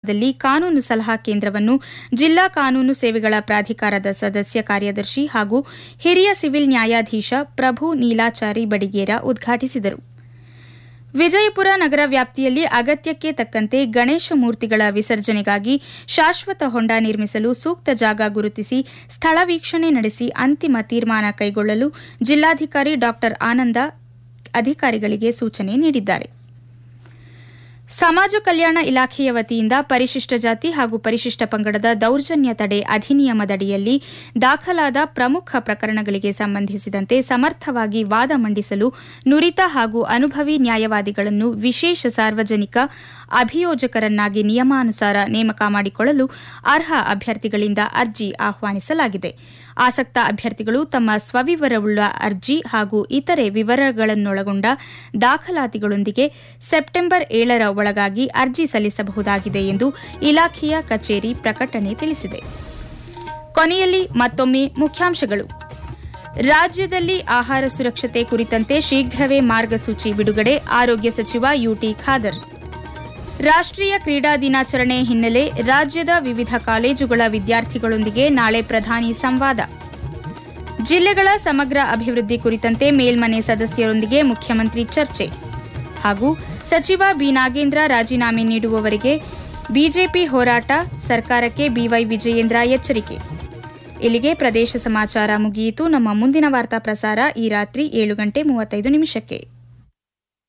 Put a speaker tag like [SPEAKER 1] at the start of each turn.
[SPEAKER 1] ವಿಭಾಗದಲ್ಲಿ ಕಾನೂನು ಸಲಹಾ ಕೇಂದ್ರವನ್ನು ಜಿಲ್ಲಾ ಕಾನೂನು ಸೇವೆಗಳ ಪ್ರಾಧಿಕಾರದ ಸದಸ್ಯ ಕಾರ್ಯದರ್ಶಿ ಹಾಗೂ ಹಿರಿಯ ಸಿವಿಲ್ ನ್ಯಾಯಾಧೀಶ ಪ್ರಭು ನೀಲಾಚಾರಿ ಬಡಿಗೇರ ಉದ್ಘಾಟಿಸಿದರು ವಿಜಯಪುರ ನಗರ ವ್ಯಾಪ್ತಿಯಲ್ಲಿ ಅಗತ್ಯಕ್ಕೆ ತಕ್ಕಂತೆ ಗಣೇಶ ಮೂರ್ತಿಗಳ ವಿಸರ್ಜನೆಗಾಗಿ ಶಾಶ್ವತ ಹೊಂಡ ನಿರ್ಮಿಸಲು ಸೂಕ್ತ ಜಾಗ ಗುರುತಿಸಿ ಸ್ಥಳ ವೀಕ್ಷಣೆ ನಡೆಸಿ ಅಂತಿಮ ತೀರ್ಮಾನ ಕೈಗೊಳ್ಳಲು ಜಿಲ್ಲಾಧಿಕಾರಿ ಡಾ ಆನಂದ ಅಧಿಕಾರಿಗಳಿಗೆ ಸೂಚನೆ ನೀಡಿದ್ದಾರೆ ಸಮಾಜ ಕಲ್ಯಾಣ ಇಲಾಖೆಯ ವತಿಯಿಂದ ಪರಿಶಿಷ್ಟ ಜಾತಿ ಹಾಗೂ ಪರಿಶಿಷ್ಟ ಪಂಗಡದ ದೌರ್ಜನ್ಯ ತಡೆ ಅಧಿನಿಯಮದಡಿಯಲ್ಲಿ ದಾಖಲಾದ ಪ್ರಮುಖ ಪ್ರಕರಣಗಳಿಗೆ ಸಂಬಂಧಿಸಿದಂತೆ ಸಮರ್ಥವಾಗಿ ವಾದ ಮಂಡಿಸಲು ನುರಿತ ಹಾಗೂ ಅನುಭವಿ ನ್ಯಾಯವಾದಿಗಳನ್ನು ವಿಶೇಷ ಸಾರ್ವಜನಿಕ ಅಭಿಯೋಜಕರನ್ನಾಗಿ ನಿಯಮಾನುಸಾರ ನೇಮಕ ಮಾಡಿಕೊಳ್ಳಲು ಅರ್ಹ ಅಭ್ಯರ್ಥಿಗಳಿಂದ ಅರ್ಜಿ ಆಹ್ವಾನಿಸಲಾಗಿದೆ ಆಸಕ್ತ ಅಭ್ಯರ್ಥಿಗಳು ತಮ್ಮ ಸ್ವವಿವರವುಳ್ಳ ಅರ್ಜಿ ಹಾಗೂ ಇತರೆ ವಿವರಗಳನ್ನೊಳಗೊಂಡ ದಾಖಲಾತಿಗಳೊಂದಿಗೆ ಸೆಪ್ಟೆಂಬರ್ ಏಳರ ಒಳಗಾಗಿ ಅರ್ಜಿ ಸಲ್ಲಿಸಬಹುದಾಗಿದೆ ಎಂದು ಇಲಾಖೆಯ ಕಚೇರಿ ಪ್ರಕಟಣೆ ತಿಳಿಸಿದೆ ಕೊನೆಯಲ್ಲಿ ಮತ್ತೊಮ್ಮೆ ಮುಖ್ಯಾಂಶಗಳು ರಾಜ್ಯದಲ್ಲಿ ಆಹಾರ ಸುರಕ್ಷತೆ ಕುರಿತಂತೆ ಶೀಘ್ರವೇ ಮಾರ್ಗಸೂಚಿ ಬಿಡುಗಡೆ ಆರೋಗ್ಯ ಸಚಿವ ಯುಟಿ ಖಾದರ್ ರಾಷ್ಟ್ರೀಯ ಕ್ರೀಡಾ ದಿನಾಚರಣೆ ಹಿನ್ನೆಲೆ ರಾಜ್ಯದ ವಿವಿಧ ಕಾಲೇಜುಗಳ ವಿದ್ಯಾರ್ಥಿಗಳೊಂದಿಗೆ ನಾಳೆ ಪ್ರಧಾನಿ ಸಂವಾದ ಜಿಲ್ಲೆಗಳ ಸಮಗ್ರ ಅಭಿವೃದ್ಧಿ ಕುರಿತಂತೆ ಮೇಲ್ಮನೆ ಸದಸ್ಯರೊಂದಿಗೆ ಮುಖ್ಯಮಂತ್ರಿ ಚರ್ಚೆ ಹಾಗೂ ಸಚಿವ ಬಿ ನಾಗೇಂದ್ರ ರಾಜೀನಾಮೆ ನೀಡುವವರೆಗೆ ಬಿಜೆಪಿ ಹೋರಾಟ ಸರ್ಕಾರಕ್ಕೆ ಬಿವೈ ವಿಜಯೇಂದ್ರ ಎಚ್ಚರಿಕೆ ಇಲ್ಲಿಗೆ ಪ್ರದೇಶ ಸಮಾಚಾರ ಮುಗಿಯಿತು ನಮ್ಮ ಮುಂದಿನ ವಾರ್ತಾ ಪ್ರಸಾರ ಈ ರಾತ್ರಿ ಏಳು ಗಂಟೆ ಮೂವತ್ತೈದು ನಿಮಿಷಕ್ಕೆ